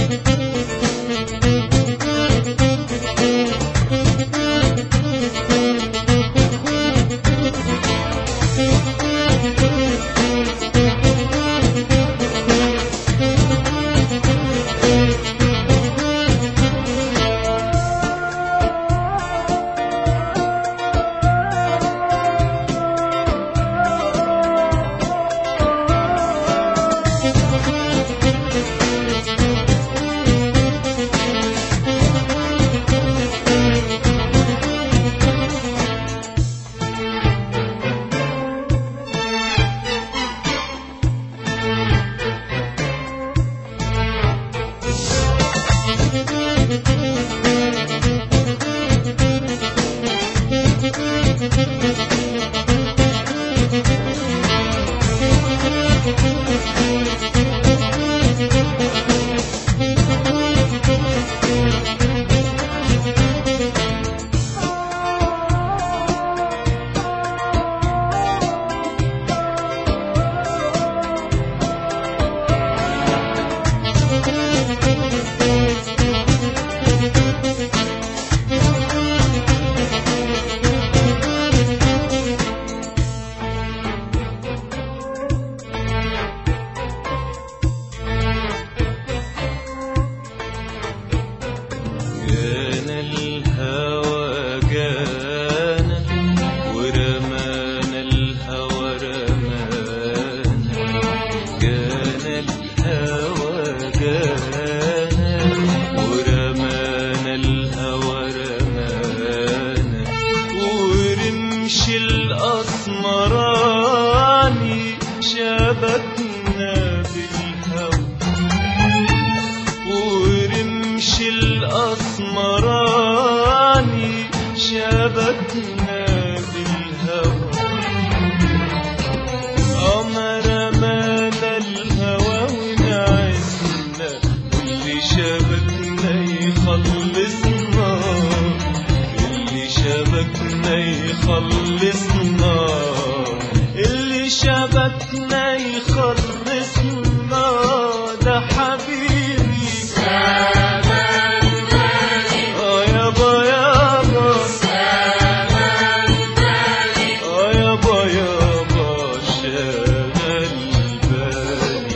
جانا الهوى جانا ورمانا الهوى رمانا جانا الهوى جانا ورمانا الهوى رمانا ورمش الأسمراني شبكنا بالهوى ورمش الأسمراني شبكنا بالهوى قمر مانا الهوى ونعسنا واللي شبكنا يخلصنا اللي شبكنا يخلصنا اللي شبكنا يخلصنا ده حبيبي آه يابا يابا آه يابا يابا شغل بالي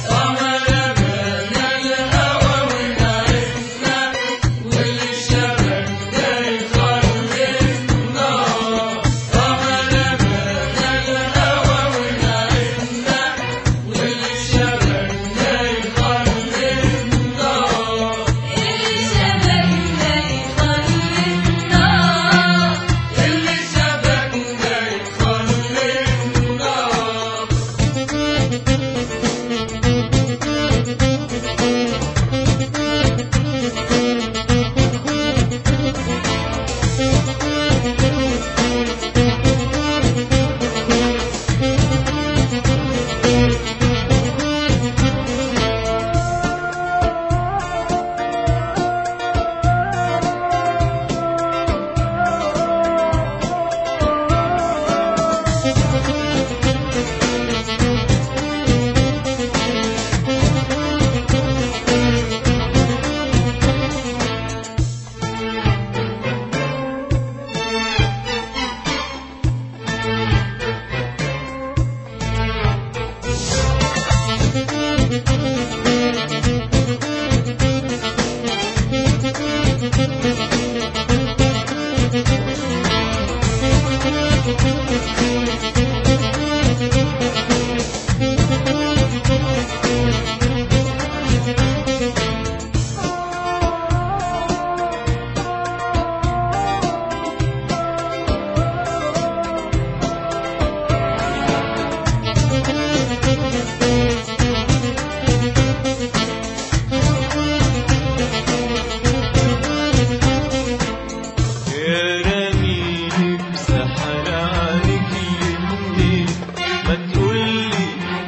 يا رميني بسحر عليك يمني ما تقولي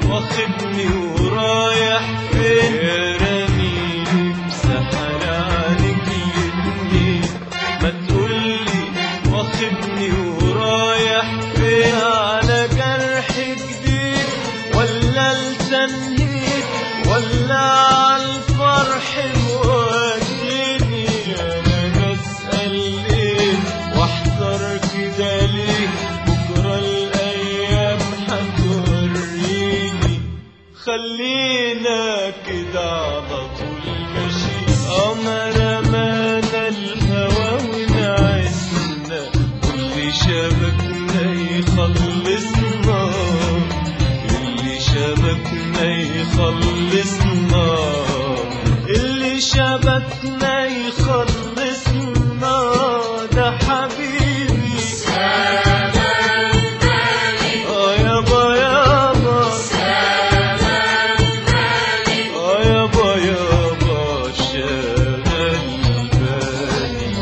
واخدني ورايح فين يا رميني بسحر عليك يمني ما تقولي واخدني ورايح فين على جرح جديد ولا التنهيد ولا على الفرح خلينا كده على طول ماشي قمر رمانا الهوى ونعسنا واللي شبكنا يخلصنا اللي شبكنا يخلصنا اللي شبكنا يخلصنا ده حبيبي اه يابا يابا اه يابا يابا شغل بالي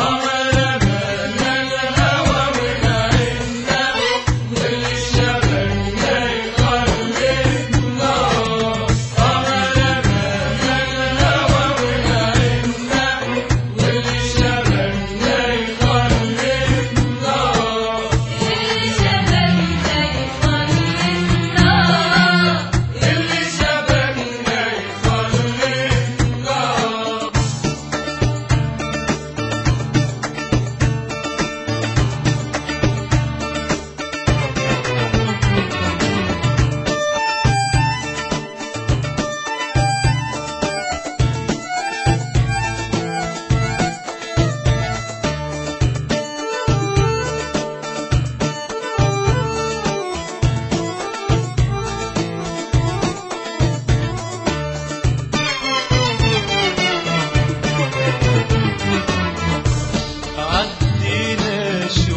عدينا شو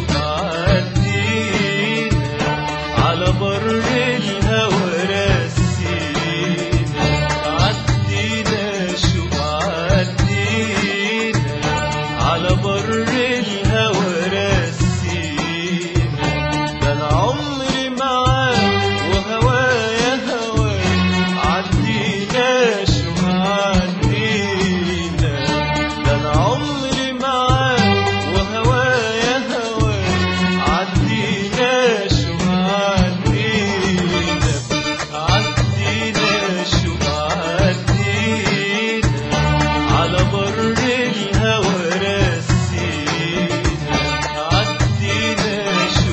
عدينا على بر الهوى رسينا عدينا شو عدينا على بر الهوى رسينا ده انا عمري معاك وهوايا هواك عدينا شو عدينا ده انا عمري معاك وهوايا هواك عدينا شو عدينا عدينا شو عدينا على بر الهوى رسينا عدينا شو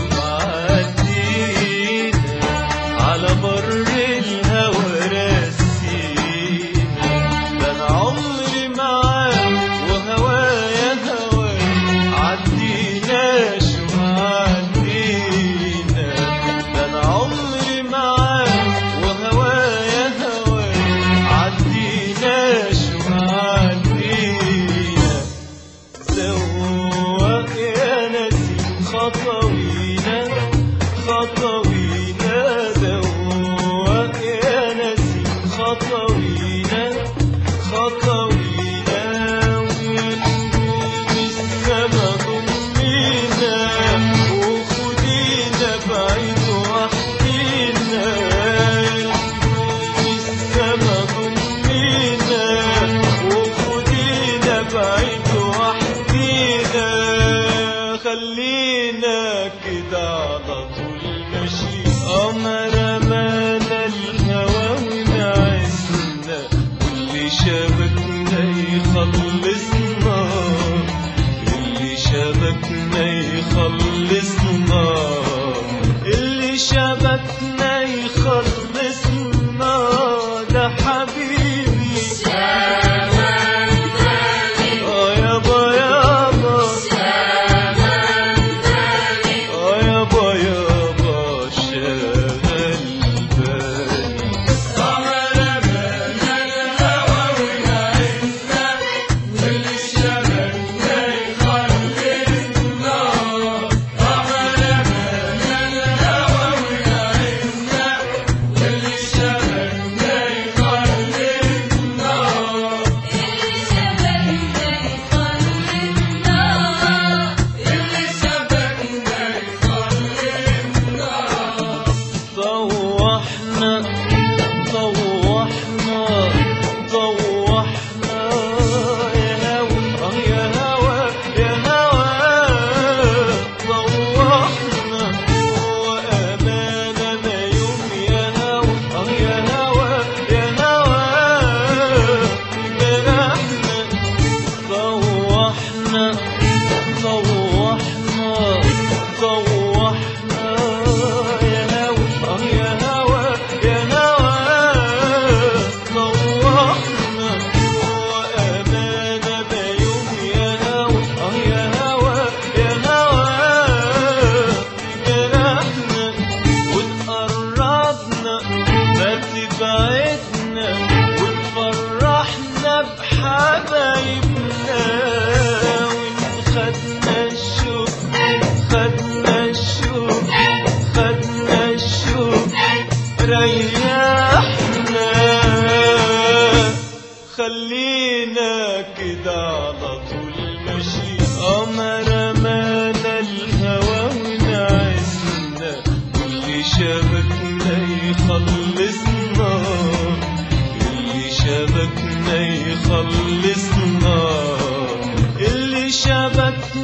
عدينا على بر الهوى رسينا ده انا عمري معاك وهوايا هواك عدينا شو عدينا ده انا عمري معاك وهوايا هواك عدينا شو عدينا زواق يا نسيم خطوينا خطوينا زواق يا نسيم خطوينا خطوينا ونجوم السما ضمينا وخدينا بعيد وحدينا نجوم السما ضمينا وخدينا بعيد وحدينا خلينا كده على طول ماشي قمر مانا الهوى ونعسنا واللي شبكنا يخلصنا اللي شبكنا يخلصنا اللي شبكنا يخلصنا ده حبيبي اه يابا يابا اه يابا يابا شغل بالي طوحنا طوحنا طوحنا يا هوى اه يا هوى يا هوى طوحنا وأمانة ما يوم يا هوى اه يا هوى يا هوى جرحنا طوحنا طوحنا طوحنا يا هوى اه يا هوى يا هوى يبعدنا وتفرحنا بحبايبنا وإن خدنا الشوق خدنا الشوق خدنا الشوق ريحنا خلينا كده على طول ماشي قمر مانا الهوى ونعزنا واللي شبكنا يخلصنا اللي شبكنا يخلصنا اللي شبكنا